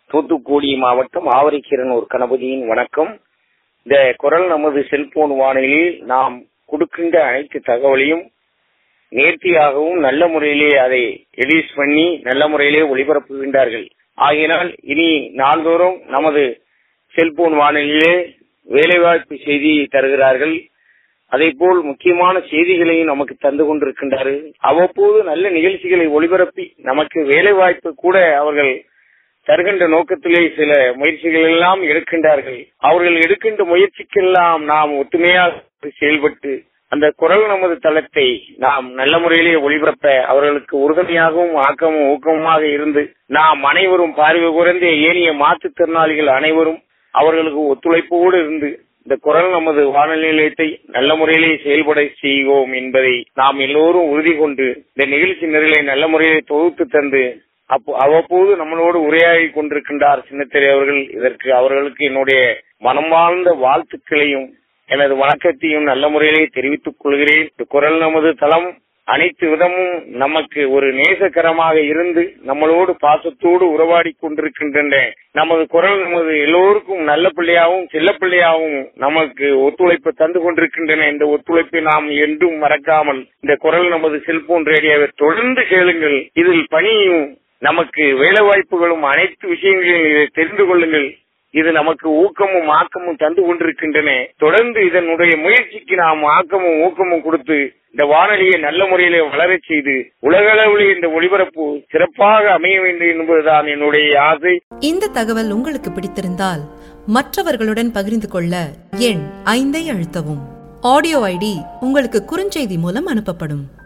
தூத்துக்குடி மாவட்டம் ஆவரிக்கிரனூர் கணபதியின் வணக்கம் இந்த குரல் நமது செல்போன் வானொலியில் நாம் கொடுக்கின்ற அனைத்து தகவலையும் நேர்த்தியாகவும் நல்ல முறையிலே அதை எடிட் பண்ணி நல்ல முறையிலே ஒளிபரப்புகின்றார்கள் ஆகையினால் இனி நாள்தோறும் நமது செல்போன் வானொலியிலே வேலைவாய்ப்பு செய்தியை தருகிறார்கள் அதே போல் முக்கியமான செய்திகளையும் நமக்கு தந்து கொண்டிருக்கின்றார்கள் அவ்வப்போது நல்ல நிகழ்ச்சிகளை ஒளிபரப்பி நமக்கு வேலை வாய்ப்பு கூட அவர்கள் தருகின்ற நோக்கத்திலே சில முயற்சிகள் எல்லாம் எடுக்கின்றார்கள் அவர்கள் எடுக்கின்ற முயற்சிக்கெல்லாம் நாம் ஒத்துமையாக செயல்பட்டு அந்த குரல் நமது தளத்தை நாம் நல்ல முறையிலே ஒளிபரப்ப அவர்களுக்கு உறுதுணையாகவும் ஆக்கமும் ஊக்கமுமாக இருந்து நாம் அனைவரும் பார்வை குறைந்த ஏனைய மாற்றுத்திறனாளிகள் அனைவரும் அவர்களுக்கு ஒத்துழைப்போடு இருந்து இந்த குரல் நமது வானொலி நிலையத்தை நல்ல முறையிலே செயல்பட செய்வோம் என்பதை நாம் எல்லோரும் உறுதி கொண்டு இந்த நிகழ்ச்சி நிரலை நல்ல முறையிலே தொகுத்து தந்து அப்போ அவ்வப்போது நம்மளோடு உரையாடி கொண்டிருக்கின்றார் சின்னத்திரை அவர்கள் இதற்கு அவர்களுக்கு என்னுடைய மனமார்ந்த வாழ்த்துக்களையும் எனது வணக்கத்தையும் நல்ல முறையிலே தெரிவித்துக் கொள்கிறேன் இந்த குரல் நமது தளம் அனைத்து விதமும் நமக்கு ஒரு நேசகரமாக இருந்து நம்மளோடு பாசத்தோடு உறவாடி கொண்டிருக்கின்றன நமது குரல் நமது எல்லோருக்கும் நல்ல பிள்ளையாகவும் செல்ல பிள்ளையாகவும் நமக்கு ஒத்துழைப்பு தந்து கொண்டிருக்கின்றன இந்த ஒத்துழைப்பை நாம் என்றும் மறக்காமல் இந்த குரல் நமது செல்போன் ரேடியோவை தொடர்ந்து கேளுங்கள் இதில் பணியும் நமக்கு வேலை வாய்ப்புகளும் அனைத்து விஷயங்களையும் இதை தெரிந்து கொள்ளுங்கள் இது நமக்கு ஊக்கமும் ஆக்கமும் தந்து கொண்டிருக்கின்றன தொடர்ந்து இதனுடைய முயற்சிக்கு நாம் ஆக்கமும் ஊக்கமும் கொடுத்து இந்த வானொலியை நல்ல முறையிலே வளரச் செய்து உலகளவில் இந்த ஒளிபரப்பு சிறப்பாக அமைய வேண்டும் என்பதுதான் என்னுடைய ஆசை இந்த தகவல் உங்களுக்கு பிடித்திருந்தால் மற்றவர்களுடன் பகிர்ந்து கொள்ள எண் ஐந்தை அழுத்தவும் ஆடியோ ஐடி உங்களுக்கு குறுஞ்செய்தி மூலம் அனுப்பப்படும்